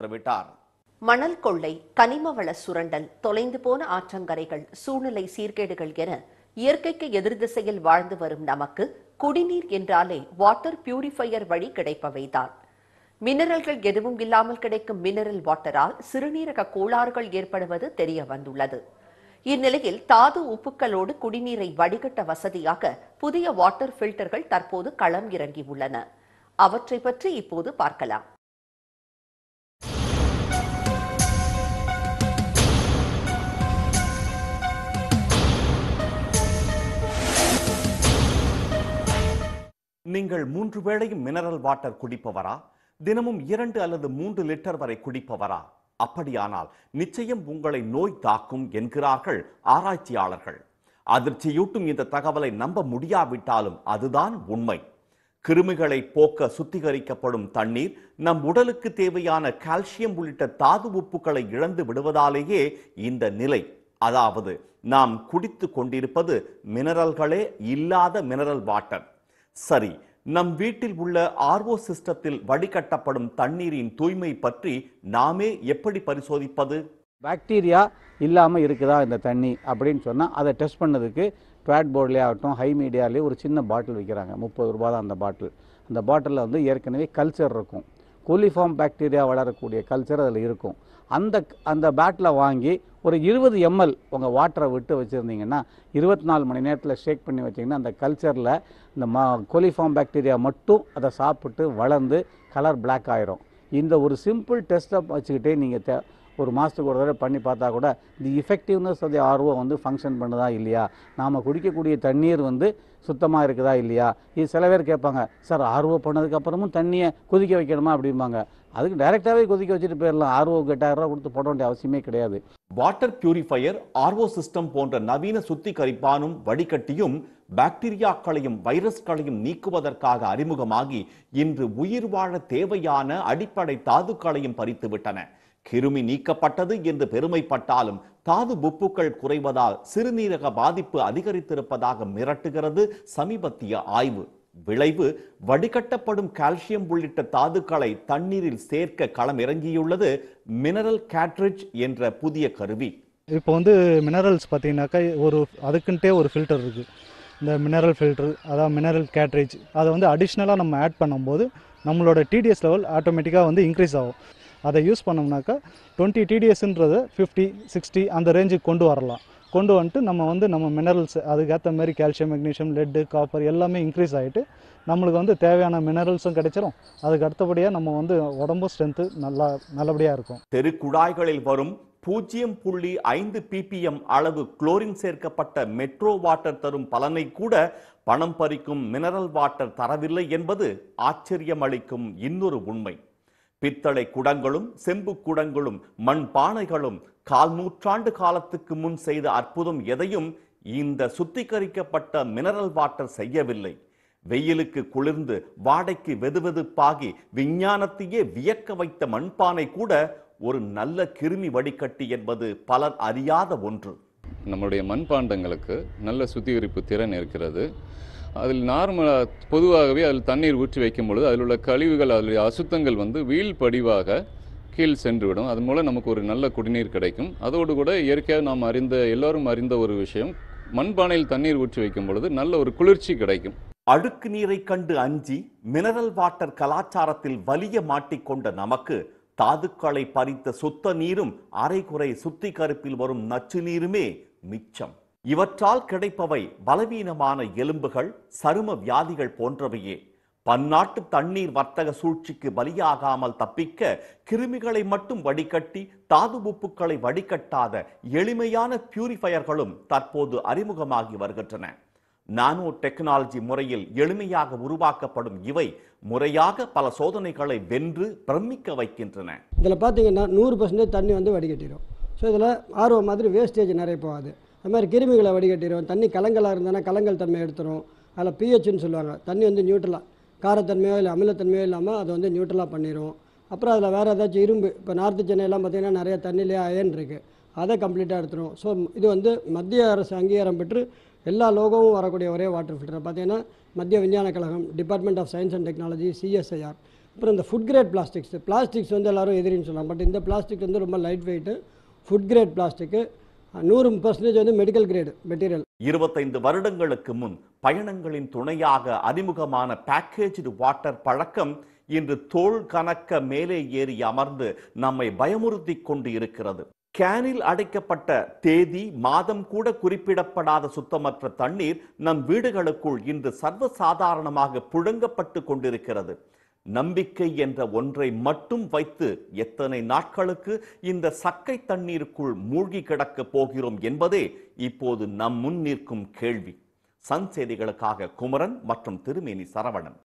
உத்தரவிட்டார் மணல் கொள்ளை கனிமவள சுரண்டல் தொலைந்து போன ஆற்றங்கரைகள் சூழ்நிலை சீர்கேடுகள் என இயற்கைக்கு எதிர் திசையில் வாழ்ந்து வரும் நமக்கு குடிநீர் என்றாலே வாட்டர் பியூரிஃபையர் வழி கிடைப்பவைதான் மினரல்கள் எதுவும் இல்லாமல் கிடைக்கும் மினரல் வாட்டரால் சிறுநீரக கோளாறுகள் ஏற்படுவது தெரிய வந்துள்ளது இந்நிலையில் தாது உப்புக்களோடு குடிநீரை வடிகட்ட வசதியாக புதிய வாட்டர் ஃபில்டர்கள் தற்போது களம் இறங்கியுள்ளன அவற்றை பற்றி இப்போது பார்க்கலாம் நீங்கள் மூன்று வேளையும் மினரல் வாட்டர் குடிப்பவரா தினமும் இரண்டு அல்லது மூன்று லிட்டர் வரை குடிப்பவரா அப்படியானால் நிச்சயம் உங்களை நோய் தாக்கும் என்கிறார்கள் ஆராய்ச்சியாளர்கள் அதிர்ச்சியூட்டும் இந்த தகவலை நம்ப முடியாவிட்டாலும் அதுதான் உண்மை கிருமிகளை போக்க சுத்திகரிக்கப்படும் தண்ணீர் நம் உடலுக்கு தேவையான கால்சியம் உள்ளிட்ட தாது உப்புக்களை இழந்து விடுவதாலேயே இந்த நிலை அதாவது நாம் குடித்து கொண்டிருப்பது மினரல்களே இல்லாத மினரல் வாட்டர் சரி நம் வீட்டில் உள்ள ஆர்ஓ சிஸ்டத்தில் வடிகட்டப்படும் தண்ணீரின் தூய்மை பற்றி நாமே எப்படி பரிசோதிப்பது பாக்டீரியா இல்லாமல் இருக்குதா இந்த தண்ணி அப்படின்னு சொன்னால் அதை டெஸ்ட் பண்ணதுக்கு பேட் போர்ட்லேயே ஆகட்டும் ஹை மீடியாலேயே ஒரு சின்ன பாட்டில் விற்கிறாங்க முப்பது ரூபா தான் அந்த பாட்டில் அந்த பாட்டிலில் வந்து ஏற்கனவே கல்ச்சர் இருக்கும் கோலிஃபார்ம் பாக்டீரியா வளரக்கூடிய கல்ச்சர் அதில் இருக்கும் அந்த அந்த பேட்டில் வாங்கி ஒரு இருபது எம்எல் உங்கள் வாட்டரை விட்டு வச்சுருந்தீங்கன்னா இருபத்தி நாலு மணி நேரத்தில் ஷேக் பண்ணி வச்சிங்கன்னா அந்த கல்ச்சரில் இந்த மா கோலிஃபார்ம் பாக்டீரியா மட்டும் அதை சாப்பிட்டு வளர்ந்து கலர் Black ஆயிரும் இந்த ஒரு சிம்பிள் டெஸ்ட்டை வச்சுக்கிட்டே நீங்கள் தே ஒரு மாதத்துக்கு ஒரு தடவை பண்ணி பார்த்தா கூட the effectiveness of the RO வந்து ஃபங்க்ஷன் பண்ணுதா இல்லையா நாம் குடிக்கக்கூடிய தண்ணீர் வந்து சுத்தமாக இருக்குதா இல்லையா இது சில பேர் கேட்பாங்க சார் ஆர்ஓ பண்ணதுக்கப்புறமும் தண்ணியை கொதிக்க வைக்கணுமா அப்படிம்பாங்க அதுக்கு டைரெக்டாகவே கொதிக்க வச்சுட்டு போயிடலாம் ஆர்ஓக்கு எட்டாயிரம் ரூபா கொடுத்து போட வேண்டிய அவசியமே கிடையாது வாட்டர் பியூரிஃபையர் ஆர்ஓ சிஸ்டம் போன்ற நவீன சுத்திகரிப்பானும் வடிகட்டியும் பாக்டீரியாக்களையும் வைரஸ்களையும் நீக்குவதற்காக அறிமுகமாகி இன்று உயிர் வாழ தேவையான அடிப்படை தாதுக்களையும் பறித்துவிட்டன கிருமி நீக்கப்பட்டது என்று பெருமைப்பட்டாலும் தாது உப்புக்கள் குறைவதால் சிறுநீரக பாதிப்பு அதிகரித்திருப்பதாக மிரட்டுகிறது சமீபத்திய ஆய்வு விளைவு வடிகட்டப்படும் கால்சியம் உள்ளிட்ட தாதுக்களை தண்ணீரில் சேர்க்க களம் இறங்கியுள்ளது மினரல் கேட்ரிட்ஜ் என்ற புதிய கருவி இப்போ வந்து மினரல்ஸ் பார்த்தீங்கன்னாக்கா ஒரு அதுக்குன்ட்டே ஒரு ஃபில்டர் இருக்குது இந்த மினரல் ஃபில்டர் அதாவது மினரல் கேட்ரேஜ் அதை வந்து அடிஷ்னலாக நம்ம ஆட் பண்ணும்போது நம்மளோட டிடிஎஸ் லெவல் ஆட்டோமேட்டிக்காக வந்து இன்க்ரீஸ் ஆகும் அதை யூஸ் பண்ணோம்னாக்கா டுவெண்ட்டி டிடிஎஸ்ன்றதை ஃபிஃப்டி சிக்ஸ்டி அந்த ரேஞ்சுக்கு கொண்டு வரலாம் கொண்டு வந்துட்டு நம்ம வந்து நம்ம மினரல்ஸ் அதுக்கேற்ற மாதிரி கால்சியம் மெக்னீஷியம் லெட்டு காப்பர் எல்லாமே இன்க்ரீஸ் ஆகிட்டு நம்மளுக்கு வந்து தேவையான மினரல்ஸும் கிடைச்சிரும் அதுக்கு அடுத்தபடியாக நம்ம வந்து உடம்பு ஸ்ட்ரென்த்து நல்லா நல்லபடியாக இருக்கும் தெருக்குழாய்களில் வரும் பூஜ்ஜியம் புள்ளி ஐந்து பிபிஎம் அளவு குளோரின் சேர்க்கப்பட்ட மெட்ரோ வாட்டர் தரும் பலனை கூட பணம் பறிக்கும் மினரல் வாட்டர் தரவில்லை என்பது ஆச்சரியமளிக்கும் இன்னொரு உண்மை பித்தளை குடங்களும் செம்பு குடங்களும் மண் பானைகளும் கால் நூற்றாண்டு காலத்துக்கு முன் செய்த அற்புதம் எதையும் இந்த சுத்திகரிக்கப்பட்ட மினரல் வாட்டர் செய்யவில்லை வெயிலுக்கு குளிர்ந்து வாடைக்கு வெதுவெதுப்பாகி விஞ்ஞானத்தையே வியக்க வைத்த மண்பானை கூட ஒரு நல்ல கிருமி வடிகட்டி என்பது பலர் அறியாத ஒன்று நம்மளுடைய மண்பாண்டங்களுக்கு நல்ல சுத்திகரிப்பு திறன் இருக்கிறது அதில் நார்மலாக பொதுவாகவே அதில் தண்ணீர் ஊற்றி வைக்கும் பொழுது அதில் உள்ள கழிவுகள் அதில் அசுத்தங்கள் வந்து வீழ் படிவாக கீழ் சென்றுவிடும் அதன் மூலம் நமக்கு ஒரு நல்ல குடிநீர் கிடைக்கும் அதோடு கூட இயற்கையாக நாம் அறிந்த எல்லோரும் அறிந்த ஒரு விஷயம் மண்பானையில் தண்ணீர் ஊற்றி வைக்கும் பொழுது நல்ல ஒரு குளிர்ச்சி கிடைக்கும் அழுக்கு நீரை கண்டு அஞ்சி மினரல் வாட்டர் கலாச்சாரத்தில் வலிய மாட்டிக்கொண்ட நமக்கு தாதுக்களை பறித்த சுத்த நீரும் அரைகுறை சுத்திகரிப்பில் வரும் நச்சு நீருமே மிச்சம் இவற்றால் கிடைப்பவை பலவீனமான எலும்புகள் சரும வியாதிகள் போன்றவையே பன்னாட்டு தண்ணீர் வர்த்தக சூழ்ச்சிக்கு பலியாகாமல் தப்பிக்க கிருமிகளை மட்டும் வடிகட்டி தாது உப்புக்களை வடிகட்டாத எளிமையான பியூரிஃபயர்களும் தற்போது அறிமுகமாகி வருகின்றன நானோ டெக்னாலஜி முறையில் எளிமையாக உருவாக்கப்படும் இவை முறையாக பல சோதனைகளை வென்று பிரமிக்க வைக்கின்றன இதில் பார்த்தீங்கன்னா நூறு பர்சன்டேஜ் தண்ணி வந்து வடிகட்டிடும் ஸோ இதில் ஆர்வம் மாதிரி வேஸ்டேஜ் நிறைய போகாது அது மாதிரி கிருமிகளை வடிகட்டிடும் தண்ணி கலங்கலாக இருந்ததுன்னா கலங்கல் தன்மை எடுத்துரும் அதில் பிஹெச்னு சொல்லுவாங்க தண்ணி வந்து நியூட்ரலாக காரத்தன்மையோ இல்லை அமிலத்தன்மையோ இல்லாமல் அதை வந்து நியூட்ரலாக பண்ணிடும் அப்புறம் அதில் வேறு ஏதாச்சும் இரும்பு இப்போ நார்த்து சென்னையெல்லாம் பார்த்தீங்கன்னா நிறைய தண்ணியிலே அயன் இருக்குது அதை கம்ப்ளீட்டாக எடுத்துரும் ஸோ இது வந்து மத்திய அரசு அங்கீகாரம் பெற்று எல்லா லோகமும் வரக்கூடிய ஒரே வாட்டர் ஃபில்டர் பார்த்தீங்கன்னா மத்திய விஞ்ஞான கழகம் department of science and technology CSIR அப்புறம் இந்த ஃபுட் கிரேட் பிளாஸ்டிக்ஸ் பிளாஸ்டிக்ஸ் வந்து எல்லாரும் எதிரின்னு சொல்லலாம் பட் இந்த பிளாஸ்டிக் வந்து ரொம்ப light weight food grade plastic நூறு பர்சன்டேஜ் வந்து மெடிக்கல் கிரேடு மெட்டீரியல் இருபத்தைந்து வருடங்களுக்கு முன் பயணங்களின் துணையாக அறிமுகமான பேக்கேஜ்டு வாட்டர் பழக்கம் இன்று தோள் கனக்க மேலே ஏறி அமர்ந்து நம்மை பயமுறுத்தி கொண்டு இருக்கிறது கேனில் அடைக்கப்பட்ட தேதி மாதம் கூட குறிப்பிடப்படாத சுத்தமற்ற தண்ணீர் நம் வீடுகளுக்குள் இன்று சர்வசாதாரணமாக புழங்கப்பட்டு கொண்டிருக்கிறது நம்பிக்கை என்ற ஒன்றை மட்டும் வைத்து எத்தனை நாட்களுக்கு இந்த சக்கை தண்ணீருக்குள் மூழ்கி கிடக்கப் போகிறோம் என்பதே இப்போது நம் முன் நிற்கும் கேள்வி சன் செய்திகளுக்காக குமரன் மற்றும் திருமேனி சரவணன்